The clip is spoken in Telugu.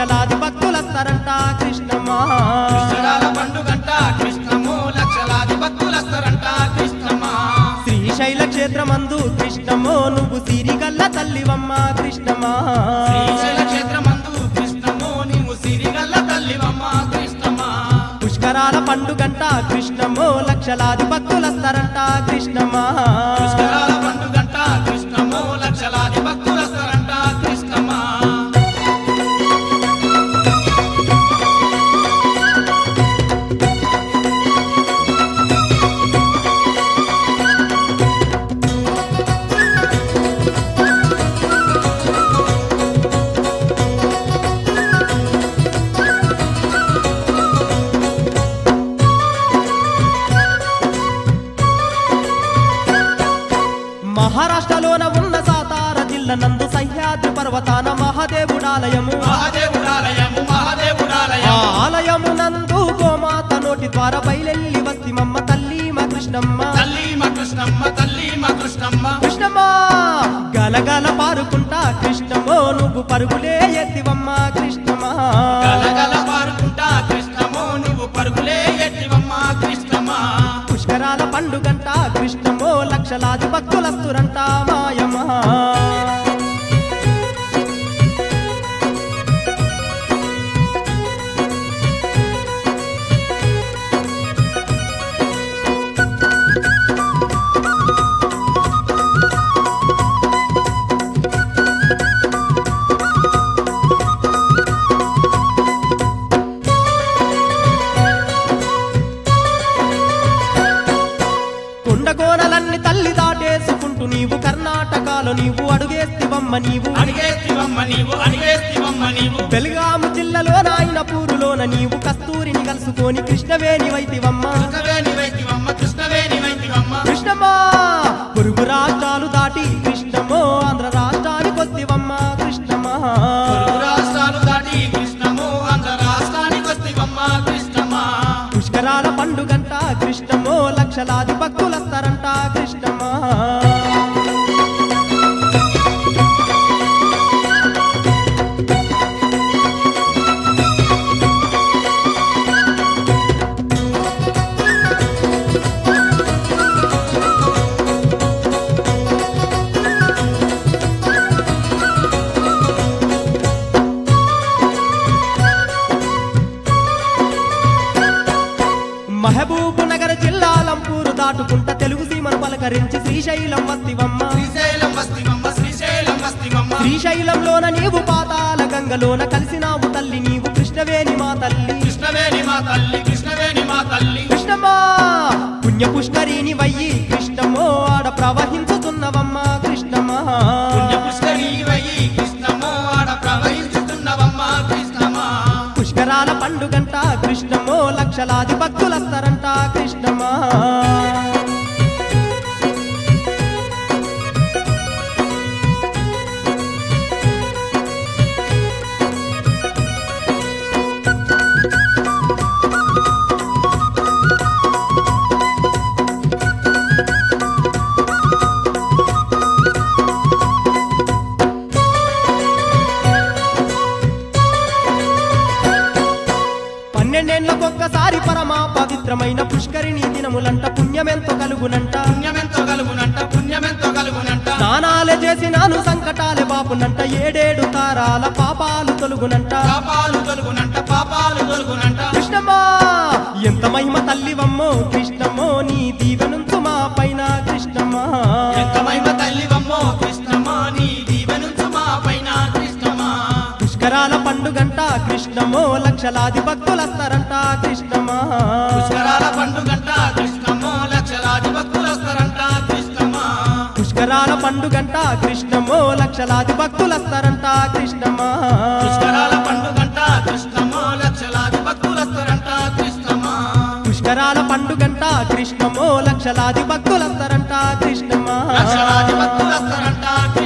లక్షలాది భక్తులస్తారంట కృష్ణమా పుష్కరాల పండుగంట కృష్ణము లక్షలాది భక్తులస్తారంట కృష్ణమా శ్రీశైల క్షేత్రమందు కృష్ణమో నువ్వు సిరిగల్ల తల్లివమ్మ కృష్ణమా శ్రీశైల క్షేత్రమందు కృష్ణము నీవు సిరిగల్ల తల్లివమ్మ కృష్ణమా పుష్కరాల పండుగంట కృష్ణమో లక్షలాది భక్తులస్తారంట కృష్ణమా పుష్కరాల పండుగంట కృష్ణము లక్షలాది భక్తులస్తారంట కృష్ణమా మహారాష్ట్రలోన ఉన్న సాతార జిల్లా నందు సహ్యాద్రి పర్వతాన మహాదేవుడాలయము మహాదేవుడాలయము ఆ మహాదేవుడాలయం ఆలయము నందు గోమాత నోటి ద్వారా బయలెల్లి వస్తిమమ్మ తల్లి మా కృష్ణమ్మ తల్లి మా కృష్ణమ్మ తల్లి మా కృష్ణమ్మ కృష్ణమ్మా గలగల పారుకుంటా కృష్ణమో నువ్వు పరుగులే ఎత్తివమ్మ కృష్ణమా గలగల పారుకుంటా కృష్ణము నువ్వు పరుగులే ఎట్టివమ్మ కృష్ణమా పుష్కరాల పండుగంట కృష్ణమో లక్షలాది భక్తులస్తురంట మాయమా కొండకోనలన్నీ తల్లి దాటేసుకుంటూ నీవు కర్ణాటకలో నీవు అడుగేస్తివమ్మ నీవు అడిగేస్తివమ్మ నీవు అడిగేస్తివమ్మ నీవు బెల్గాము జిల్లాలో నాయన పూరులోన నీవు కస్తూరిని కలుసుకొని కృష్ణవేణి వైతివమ్మ కృష్ణవేణి వైతివమ్మ కృష్ణవేణి వైతివమ్మ కృష్ణమా పొరుగు రాష్ట్రాలు దాటి కృష్ణమో ఆంధ్ర రాష్ట్రానికి వస్తివమ్మ కృష్ణమా తెలుగు రాష్ట్రాలు దాటి కృష్ణము ఆంధ్ర రాష్ట్రానికి వస్తివమ్మ కృష్ణమా పుష్కరాల పండుగంట కృష్ణమో లక్షలాది భక్తులస్తారంట కృష్ణమా మహబూబ్ నగర్ జిల్లా లంపూరు దాటుకుంటా తెలుగు సీమను పలకరించి శ్రీశైలం వస్తివమ్మ శ్రీశైలం వస్తివమ్మ శ్రీశైలం వస్తివమ్మ శ్రీశైలంలోన నీవు పాతాల గంగలోన కలిసినావు తల్లి నీవు కృష్ణవేణి మా తల్లి కృష్ణవేణి మా తల్లి కృష్ణవేణి మా తల్లి కృష్ణమా పుణ్య పుష్కరిని వయ్యి కృష్ణమో ఆడ ప్రవహించుతున్నవమ్మ కృష్ణమా పుణ్య పుష్కరి వయ్యి కృష్ణము ఆడ ప్రవహించుతున్నవమ్మ కృష్ణమా పుష్కరాల పండుగంట కృష్ణమో లక్షలాది భక్తులస్తారంట కృష్ణమా పన్నెండేళ్లకొక్కసారి పరమా పవిత్రమైన పుష్కరిణి దినములంట పుణ్యమెంతో కలుగునంట పుణ్యమెంతో కలుగునంట పుణ్యమెంతో కలుగునంట స్నానాలే చేసినాను సంకటాలే బాపునంట ఏడేడు తారాల పాపాలు తొలుగునంట పాపాలు తొలుగునంట పాపాలు తొలుగునంట కృష్ణమా ఎంత మహిమ తల్లివమ్మో కృష్ణమో నీ దీవెనుంచు మా పైన కృష్ణమా ఎంత మహిమ తల్లివమ్మో కృష్ణమా నీ దీవెనుంచు మా పైన కృష్ణమా పుష్కరాల పండుగంట కృష్ణమో లక్షలాది భక్తులస్తారంట కృష్ణమా పుష్కరాల పండుగంట కృష్ణమో లక్షలాది భక్తులస్తారంట కృష్ణమా పుష్కరాల పండుగంట కృష్ణమో లక్షలాది భక్తులస్తారంట కృష్ణమా పుష్కరాల పండుగంట కృష్ణమో లక్షలాది భక్తులస్తారంట కృష్ణమా పుష్కరాల పండుగంట కృష్ణమో లక్షలాది భక్తులస్తారంట కృష్ణమా లక్షలాది భక్తులస్తారంట